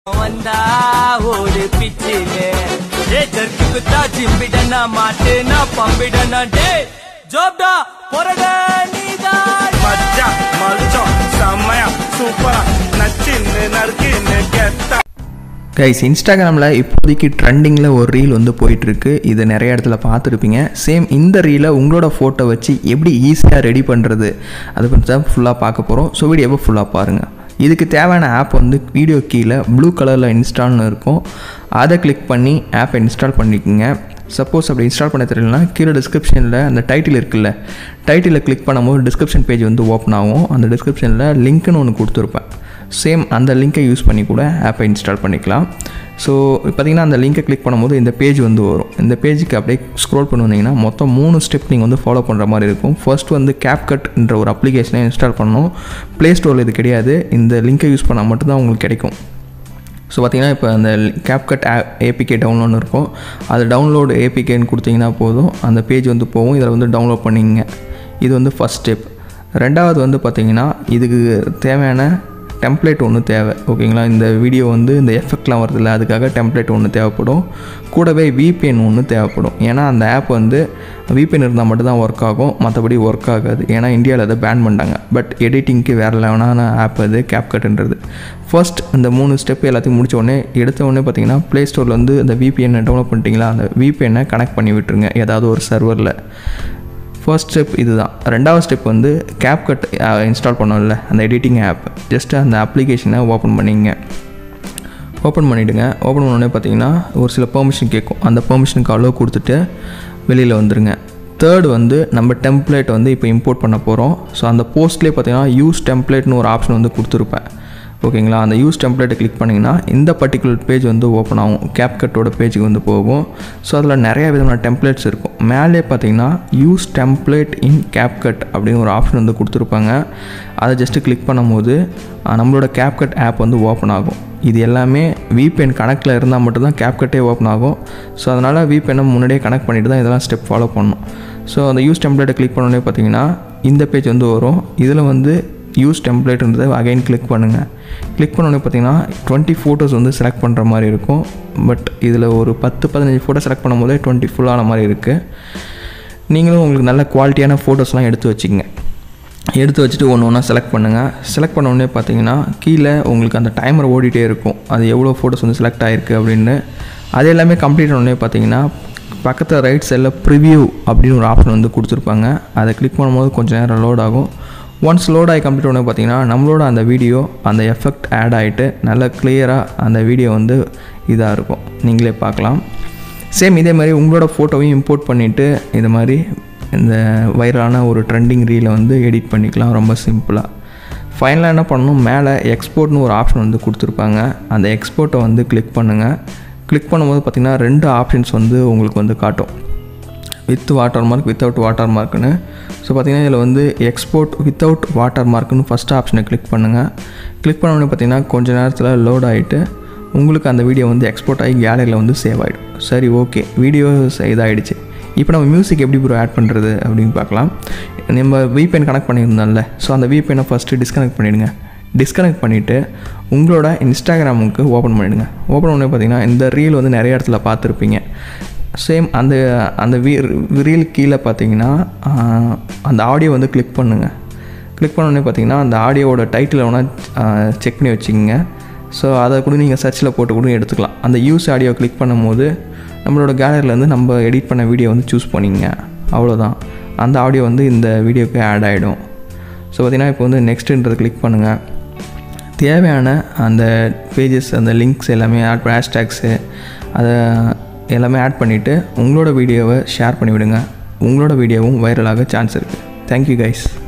வந்தா ஓடு பிச்சிலே ஏ ஜர்க்கு குத்தா ஜிம்பிடனா மாட்டேனா பம்பிடனா டே ஜோப்டா பொரட நீதான் மச்சான் மச்சான் செம்மையா சூப்பரா நச்சின்னு நறுக்கின்னு கெத்தா கைஸ் இன்ஸ்டாகிராமில் இப்போதைக்கு ட்ரெண்டிங்கில் ஒரு ரீல் வந்து போயிட்டுருக்கு இதை நிறைய இடத்துல பார்த்துருப்பீங்க சேம் இந்த ரீலை உங்களோட ஃபோட்டோ வச்சு எப்படி ஈஸியாக ரெடி பண்ணுறது அதை பற்றி தான் ஃபுல்லாக பார்க்க போகிறோம் ஸோ வீடியோவை ஃபுல்லாக பாருங்கள் இதுக்கு தேவையான ஆப் வந்து வீடியோ கீழே ப்ளூ கலரில் இன்ஸ்டால்னு இருக்கும் அதை கிளிக் பண்ணி ஆப்பை இன்ஸ்டால் பண்ணிக்கோங்க சப்போஸ் அப்படி இன்ஸ்டால் பண்ண தெரியலனா கீழே டிஸ்கிரிப்ஷனில் அந்த டைட்டில் இருக்குல்ல டைட்டிலை கிளிக் பண்ணும்போது டிஸ்கிரிப்ஷன் பேஜ் வந்து ஓப்பன் ஆகும் அந்த டிஸ்கிரிப்ஷனில் லிங்க்னு ஒன்று கொடுத்துருப்பேன் சேம் அந்த லிங்கை யூஸ் பண்ணி கூட ஆப்பை இன்ஸ்டால் பண்ணிக்கலாம் ஸோ பார்த்தீங்கன்னா அந்த லிங்கை கிளிக் பண்ணும்போது இந்த பேஜ் வந்து வரும் இந்த பேஜுக்கு அப்படியே ஸ்க்ரோல் பண்ணி வந்தீங்கன்னா மொத்தம் மூணு ஸ்டெப் நீங்கள் வந்து ஃபாலோ பண்ணுற மாதிரி இருக்கும் ஃபர்ஸ்ட் வந்து கேப்கட்ன்ற ஒரு அப்ளிகேஷனை இன்ஸ்டால் பண்ணணும் ப்ளே ஸ்டோரில் இது கிடையாது இந்த லிங்கை யூஸ் பண்ணால் மட்டும்தான் உங்களுக்கு கிடைக்கும் ஸோ பார்த்தீங்கன்னா இப்போ அந்த கேப்கட் ஏபிகே டவுன்லோட் இருக்கும் அது டவுன்லோடு ஏபிகேன்னு கொடுத்தீங்கன்னா போதும் அந்த பேஜ் வந்து போகும் இதில் வந்து டவுன்லோட் பண்ணிங்க இது வந்து ஃபஸ்ட் ஸ்டெப் ரெண்டாவது வந்து பார்த்தீங்கன்னா இதுக்கு தேவையான டெம்ப்ளேட் ஒன்று தேவை ஓகேங்களா இந்த வீடியோ வந்து இந்த எஃபெக்ட்லாம் வருதுல்ல அதுக்காக டெம்ப்ளேட் ஒன்று தேவைப்படும் கூடவே விபிஎன் ஒன்று தேவைப்படும் ஏன்னா அந்த ஆப் வந்து விபிஎன் இருந்தால் மட்டும்தான் ஒர்க் ஆகும் மற்றபடி ஒர்க் ஆகாது ஏன்னா இந்தியாவில் அதை பேன் பண்ணிட்டாங்க பட் எடிட்டிங்க்கு வேறு லெவனான ஆப் அது கேப்கட்ன்றது ஃபர்ஸ்ட் இந்த மூணு ஸ்டெப் எல்லாத்தையும் முடிச்ச உடனே எடுத்த உடனே பார்த்தீங்கன்னா ப்ளே ஸ்டோரில் வந்து அந்த விபிஎன் டவுன்லோட் பண்ணிட்டீங்களா அந்த விபிஎன்னை கனெக்ட் பண்ணி விட்டுருங்க ஏதாவது ஒரு சர்வரில் ஃபர்ஸ்ட் ஸ்டெப் இதுதான் ரெண்டாவது ஸ்டெப் வந்து கேப்கட் இன்ஸ்டால் பண்ணோம்ல அந்த எடிட்டிங் ஆப் ஜஸ்ட் அந்த அப்ளிகேஷனை ஓப்பன் பண்ணிங்க ஓப்பன் பண்ணிவிடுங்க ஓப்பன் பண்ணோடனே பார்த்தீங்கன்னா ஒரு சில பெர்மிஷன் கேட்கும் அந்த பெர்மிஷனுக்கு அலோவ் கொடுத்துட்டு வெளியில் வந்துடுங்க தேர்ட் வந்து நம்ம டெம்ப்ளேட் வந்து இப்போ இம்போர்ட் பண்ண போகிறோம் ஸோ அந்த போஸ்ட்லேயே பார்த்தீங்கன்னா யூஸ் டெம்ப்ளேட்னு ஒரு ஆப்ஷன் வந்து கொடுத்துருப்பேன் ஓகேங்களா அந்த யூஸ் டெம்ப்ளேட்டை கிளிக் பண்ணிங்கன்னா இந்த பர்டிகுலர் பேஜ் வந்து ஓப்பன் ஆகும் கேப்கட்டோட பேஜுக்கு வந்து போகும் ஸோ அதில் நிறைய விதமான டெம்ப்ளேட்ஸ் இருக்கும் மேலே பார்த்தீங்கன்னா யூஸ் டெம்ப்ளேட் இன் கேப்கட் அப்படின்னு ஒரு ஆப்ஷன் வந்து கொடுத்துருப்பாங்க அதை ஜஸ்ட்டு கிளிக் பண்ணும்போது அஹ், நம்மளோட கேப்கட் ஆப் வந்து ஓப்பன் ஆகும் இது எல்லாமே விபிஎன் கணக்கில் இருந்தால் மட்டும்தான் கேப்கட்டே ஓப்பன் ஆகும் ஸோ அதனால் விபிஎனை முன்னாடியே கனெக்ட் பண்ணிட்டு தான் இதெல்லாம் ஸ்டெப் ஃபாலோ பண்ணணும் ஸோ அந்த யூஸ் டெம்ப்ளேட்டை கிளிக் பண்ணோடனே பார்த்தீங்கன்னா இந்த பேஜ் வந்து வரும் இதில் வந்து யூஸ் டெம்ப்ளேட்ன்றதை அகைன் கிளிக் பண்ணுங்கள் கிளிக் பண்ணோடனே பார்த்தீங்கன்னா டுவெண்ட்டி ஃபோட்டோஸ் வந்து செலக்ட் பண்ணுற மாதிரி இருக்கும் பட் இதில் ஒரு பத்து பதினஞ்சு ஃபோட்டோ செலக்ட் பண்ணும்போதே டுவெண்ட்டி ஃபுல்லான மாதிரி இருக்குது நீங்களும் உங்களுக்கு நல்ல குவாலிட்டியான ஃபோட்டோஸ்லாம் எடுத்து வச்சுக்கங்க எடுத்து வச்சுட்டு ஒன்று ஒன்றா செலக்ட் பண்ணுங்கள் செலக்ட் பண்ண உடனே பார்த்தீங்கன்னா கீழே உங்களுக்கு அந்த டைமர் ஓடிட்டே இருக்கும் அது எவ்வளோ ஃபோட்டோஸ் வந்து செலக்ட் ஆகிருக்கு அப்படின்னு அது எல்லாமே கம்ப்ளீட் உடனே பார்த்தீங்கன்னா பக்கத்தில் ரைட் சைடில் ப்ரிவ்யூ அப்படின்னு ஒரு ஆப்ஷன் வந்து கொடுத்துருப்பாங்க அதை கிளிக் பண்ணும்போது கொஞ்சம் நேரம் லோட் ஆகும் ஒன்ஸ் லோட் ஆகி கம்ப்ளீட் உடனே பார்த்தீங்கன்னா நம்மளோட அந்த வீடியோ அந்த எஃபெக்ட் ஆட் ஆகிட்டு நல்லா கிளியராக அந்த வீடியோ வந்து இதாக இருக்கும் நீங்களே பார்க்கலாம் சேம் இதே மாதிரி உங்களோட ஃபோட்டோவையும் இம்போர்ட் பண்ணிவிட்டு இது மாதிரி இந்த வைரலான ஒரு ட்ரெண்டிங் ரீலை வந்து எடிட் பண்ணிக்கலாம் ரொம்ப சிம்பிளாக ஃபைனலாக என்ன பண்ணணும் மேலே எக்ஸ்போர்ட்னு ஒரு ஆப்ஷன் வந்து கொடுத்துருப்பாங்க அந்த எக்ஸ்போர்ட்டை வந்து கிளிக் பண்ணுங்கள் கிளிக் பண்ணும்போது பார்த்திங்கன்னா ரெண்டு ஆப்ஷன்ஸ் வந்து உங்களுக்கு வந்து காட்டும் வித் வாட்டர் மார்க் வித்தவுட் வாட்டர் மார்க்குன்னு ஸோ பார்த்தீங்கன்னா இதில் வந்து எக்ஸ்போர்ட் வித்தவுட் வாட்டர் மார்க்குன்னு ஃபஸ்ட் ஆப்ஷனை கிளிக் பண்ணுங்கள் கிளிக் பண்ண உடனே பார்த்தீங்கன்னா கொஞ்ச நேரத்தில் லோட் ஆகிட்டு உங்களுக்கு அந்த வீடியோ வந்து எக்ஸ்போர்ட் ஆகி கேலரியில் வந்து சேவ் ஆகிடும் சரி ஓகே வீடியோ இதாகிடுச்சு இப்போ நம்ம மியூசிக் எப்படி ப்ரோ ஆட் பண்ணுறது அப்படின்னு பார்க்கலாம் நம்ம விபிஎன் கனெக்ட் பண்ணியிருந்தோம்ல ஸோ அந்த விபிஎனை ஃபஸ்ட்டு டிஸ்கனெக்ட் பண்ணிவிடுங்க டிஸ்கனெக்ட் பண்ணிவிட்டு உங்களோட இன்ஸ்டாகிராமுக்கு ஓப்பன் பண்ணிவிடுங்க ஓப்பன் பண்ணி பார்த்தீங்கன்னா இந்த ரீல் வந்து நிறைய இடத்துல பார்த்துருப்பீங்க சேம் அந்த அந்த வீ ரீல் கீழே பார்த்தீங்கன்னா ஆஹ், அந்த ஆடியோ வந்து கிளிக் பண்ணுங்கள் கிளிக் பண்ணோடனே பார்த்தீங்கன்னா அந்த ஆடியோவோட டைட்டில் வேணால் செக் பண்ணி வச்சுக்கோங்க ஸோ அதை கூட நீங்கள் சர்ச்சில் போட்டு கூட எடுத்துக்கலாம் அந்த யூஸ் ஆடியோ கிளிக் பண்ணும்போது நம்மளோட கேலரியிலேருந்து நம்ம எடிட் பண்ண வீடியோ வந்து சூஸ் பண்ணிங்க அவ்வளோதான் அந்த ஆடியோ வந்து இந்த வீடியோக்கு ஆட் ஆகிடும் ஸோ பார்த்தீங்கன்னா இப்போ வந்து நெக்ஸ்ட்டுன்றதை கிளிக் பண்ணுங்கள் தேவையான அந்த பேஜஸ் அந்த லிங்க்ஸ் எல்லாமே ஆட் பண்ண ஹேஷ்டேக்ஸு அதை எல்லாமே ஆட் பண்ணிவிட்டு உங்களோட வீடியோவை ஷேர் பண்ணிவிடுங்க உங்களோட வீடியோவும் வைரலாக சான்ஸ் இருக்குது தேங்க்யூ கைஸ்